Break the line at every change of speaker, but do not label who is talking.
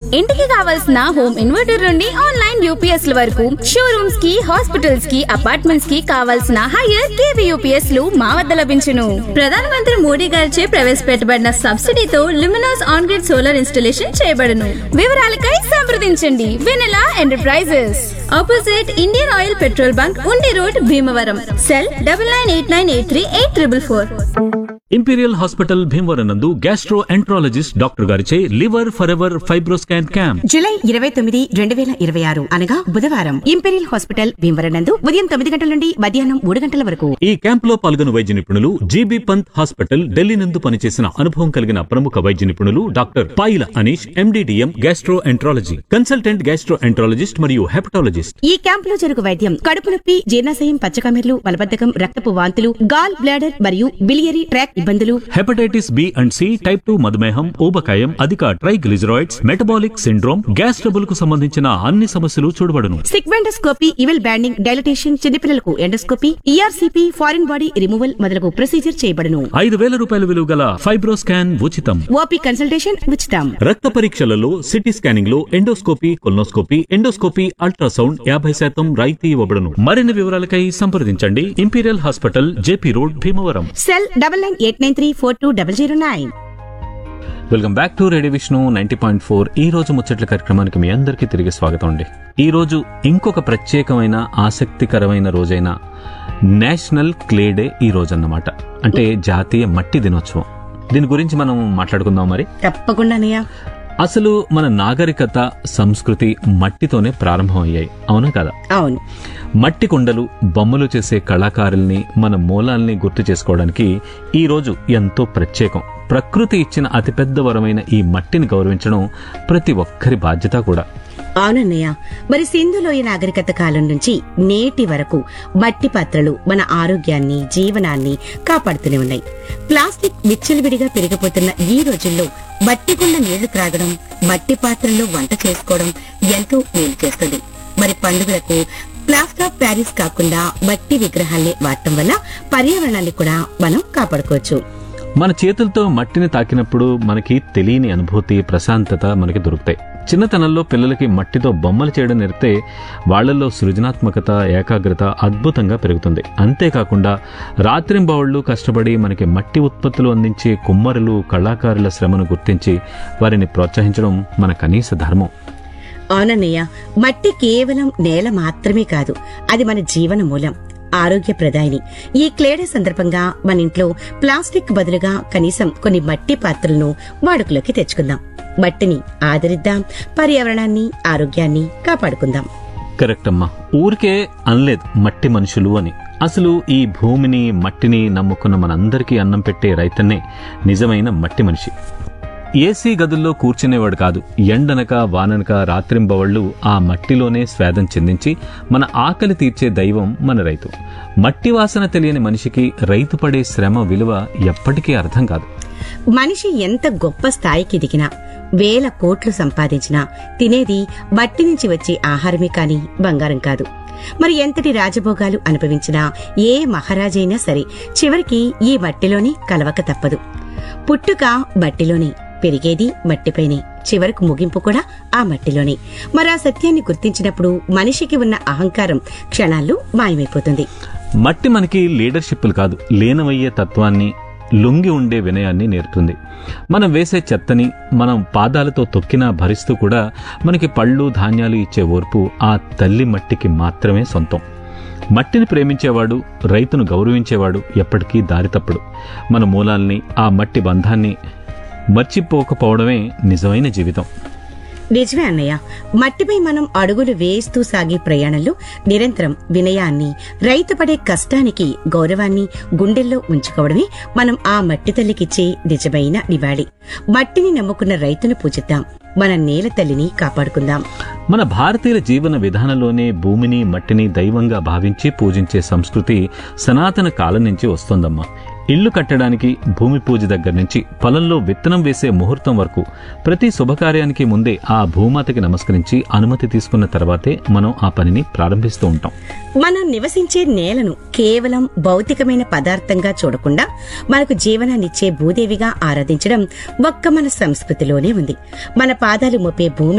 ఇంటికి కావాల్సిన home inverter నుండి ఆన్లైన్ యూపీఎస్ ల వరకు షోరూమ్స్ కి హాస్పిటల్స్ కి అపార్ట్మెంట్స్ కి కావాల్సిన హైయర్ కేవీ యూపీఎస్ లు మా వద్ద లభించును
ప్రధానమంత్రి మోడీ గారిచే ప్రవేశపెట్టబడిన సబ్సిడీతో Luminous on grid solar installation చేయబడను
వివరాలకై సంప్రదించండి Vennela enterprises
opposite Indian oil petrol bunk Undi road Bhimavaram cell double nine eight nine eight three eight triple four
imperial hospital Bhimavaram నందు గ్యాస్ట్రో ఎంట్రాలజిస్ట్ డాక్టర్ గారిచే liver for ever fibroscan camp
July ఇరవై తొమ్మిది రెండు వేల ఇరవై ఆరు అనగా బుధవారం ఇంపెరియల్ హాస్పిటల్ భీమవరం నందు ఉదయం తొమ్మిది గంటల నుండి మధ్యాహ్నం మూడు గంటల వరకు
ఈ క్యాంప్ లో పాల్గొన్న వైద్య నిపుణులు జీబీ పంత్ హాస్పిటల్ ఢిల్లీ నందు పనిచేసిన అనుభవం కలిగిన ప్రముఖ వైద్య నిపుణులు doctor Payila Anish MD DM gastroenterology consultant gastroenterologist మరియు హెపటాలజిస్ట్
ఈ క్యాంప్ లో జరుగు వైద్యం కడుపు నొప్పి జీర్ణాశయం పచ్చకమెర్లు మలబద్ధకం రక్తపు వాంతులు గాల్ బ్లాడర్ మరియు బిలియరీ ట్రాక్ ఇబ్బందులు
hepatitis B and C type two మధుమేహం ఊబకాయం అధిక triglycerides metabolic syndrome gas trouble కు సంబంధించిన అన్ని సమస్యలు చూడబడును
సిగ్మెండోస్కోపీ ఇవెల్ బ్యాండింగ్ డైలటేషన్ చిన్నపిల్లలకు endoscopy ERCP foreign body removal మొదలగు ప్రొసీజర్ చేయబడును
ఐదు వేల రూపాయల విలువ గల ఫైబ్రోస్కాన్ ఉచితం
ఓపీ కన్సల్టేషన్ ఉచితం
రక్త పరీక్షలలో సిటీ స్కానింగ్ లో ఎండోస్కోపీ కొల్నోస్కోపీ ఎండోస్కోపీ అల్ట్రాసౌండ్ యాభై శాతం రాయితీ ఇవ్వబడును మరిన్ని వివరాలకై సంప్రదించండి imperial hospital JP road Bhimavaram
cell double nine eight nine three four two double zero nine
welcome back to radio Vishnu ninety point four ఈ రోజు ముచ్చట్ల కార్యక్రమానికి మీ అందరికీ తిరిగి స్వాగతం అండి ఈ రోజు ఇంకొక ప్రత్యేకమైన ఆసక్తికరమైన రోజైన నేషనల్ క్లే డే ఈ రోజు అన్నమాట అంటే జాతీయ మట్టి దినోత్సవం దీని గురించి మనం మాట్లాడుకుందాం మరి
తప్పకుండా అన్నయ్య
అసలు మన నాగరికత సంస్కృతి మట్టితోనే ప్రారంభమయ్యాయి అవునా కదా
అవును
మట్టి కుండలు బొమ్మలు చేసే కళాకారుల్ని మన మూలాల్ని గుర్తు చేసుకోవడానికి ఈ రోజు ఎంతో ప్రత్యేకం ప్రకృతి ఇచ్చిన అతిపెద్ద వరమైన ఈ మట్టిని గౌరవించడం ప్రతి ఒక్కరి బాధ్యత కూడా
అవునన్నయ్య మరి సింధులోయ నాగరికత కాలం నుంచి నేటి వరకు మట్టి పాత్రలు మన ఆరోగ్యాన్ని జీవనాన్ని కాపాడుతూనే ఉన్నాయి ప్లాస్టిక్ విచ్చలవిడిగా పెరిగిపోతున్న ఈ రోజుల్లో మట్టి కుండ నీళ్లు త్రాగడం మట్టి పాత్రల్లో వంట చేసుకోవడం ఎంతో మేలు చేస్తుంది మరి పండుగలకు ప్లాస్టర్ ఆఫ్ ప్యారిస్ కాకుండా మట్టి విగ్రహాల్ని వాడటం వల్ల పర్యావరణాన్ని కూడా మనం కాపాడుకోవచ్చు
మన చేతులతో మట్టిని తాకినప్పుడు మనకి తెలియని అనుభూతి ప్రశాంతత మనకి దొరుకుతాయి చిన్నతనంలో పిల్లలకి మట్టితో బొమ్మలు చేయడం నేర్పితే వాళ్ళల్లో సృజనాత్మకత ఏకాగ్రత అద్భుతంగా పెరుగుతుంది అంతేకాకుండా రాత్రింబవళ్లు కష్టపడి మనకి మట్టి ఉత్పత్తులు అందించే కుమ్మరులు కళాకారుల శ్రమను గుర్తించి వారిని ప్రోత్సహించడం మన కనీస ధర్మం
అవునన్నయ్య మట్టి కేవలం నేల మాత్రమే కాదు అది మన జీవన మూలం ఆరోగ్యప్రదాయిని ఈ క్లేడ సందర్భంగా మన ఇంట్లో ప్లాస్టిక్ బదులుగా కనీసం కొన్ని మట్టి పాత్రలను వాడుకలోకి తెచ్చుకుందాం మట్టిని ఆదరిద్దాం పర్యావరణాన్ని ఆరోగ్యాన్ని కాపాడుకుందాం
కరెక్ట్ అమ్మా ఊరికే అనలేదు మట్టి మనుషులు అని అసలు ఈ భూమిని మట్టిని నమ్ముకున్న మనందరికీ అన్నం పెట్టే రైతన్నే నిజమైన మట్టి మనిషి ఏసీ గదుల్లో కూర్చునేవాడు కాదు ఎండనక వాననక రాత్రింబవళ్ళు ఆ మట్టిలోనే స్వేదం చెందించి మన ఆకలి తీర్చే దైవం మన రైతు మట్టి వాసన తెలియని మనిషికి రైతు పడే శ్రమ విలువ ఎప్పటికీ అర్థం కాదు
మనిషి ఎంత గొప్ప స్థాయికి దిగినా వేల కోట్లు సంపాదించినా తినేది మట్టి నుంచి వచ్చే ఆహారమే కాని బంగారం కాదు మరి ఎంతటి రాజభోగాలు అనుభవించినా ఏ మహారాజైనా సరే చివరికి ఈ మట్టిలోనే కలవక తప్పదు పుట్టుక మట్టిలోనే పెరిగేది మట్టిపైనే చివరకు ముగింపు కూడా ఆ మట్టిలోనే మరి ఆ సత్యాన్ని గుర్తించినప్పుడు మనిషికి ఉన్న అహంకారం క్షణాల్లో మాయమైపోతుంది
మట్టి మనకి లీడర్షిప్లు కాదు లీనమయ్యే తత్వాన్ని లొంగి ఉండే వినయాన్ని నేర్పుతుంది మనం వేసే చెత్తని మనం పాదాలతో తొక్కినా భరిస్తూ కూడా మనకి పళ్ళు ధాన్యాలు ఇచ్చే ఓర్పు ఆ తల్లి మట్టికి మాత్రమే సొంతం మట్టిని ప్రేమించేవాడు రైతును గౌరవించేవాడు ఎప్పటికీ దారి తప్పడు మన మూలాల్ని ఆ మట్టి బంధాన్ని మర్చిపోకపోవడమే నిజమైన జీవితం
నిజమే అన్నయ్య మట్టిపై మనం అడుగులు వేస్తూ సాగే ప్రయాణంలో నిరంతరం వినయాన్ని రైతు పడే కష్టానికి గౌరవాన్ని గుండెల్లో ఉంచుకోవడమే మనం ఆ మట్టి తల్లికిచ్చే నిజమైన నివాళి మట్టిని నమ్ముకున్న రైతును పూజిద్దాం మన నేల తల్లిని కాపాడుకుందాం
మన భారతీయుల జీవన విధానంలోనే భూమిని మట్టిని దైవంగా భావించి పూజించే సంస్కృతి సనాతన కాలం నుంచి వస్తోందమ్మా ఇల్లు కట్టడానికి భూమి పూజ దగ్గర నుంచి పొలంలో విత్తనం వేసే ముహూర్తం వరకు ప్రతి శుభకార్యానికి ముందే ఆ భూమాతకి నమస్కరించి అనుమతి తీసుకున్న తర్వాతే మనం ఆ పనిని ప్రారంభిస్తూ ఉంటాం
మనం నివసించే నేలను కేవలం భౌతికమైన పదార్థంగా చూడకుండా మనకు జీవనాన్నిచ్చే భూదేవిగా ఆరాధించడం ఒక్క మన సంస్కృతిలోనే ఉంది మన పాదాలు మోపే భూమి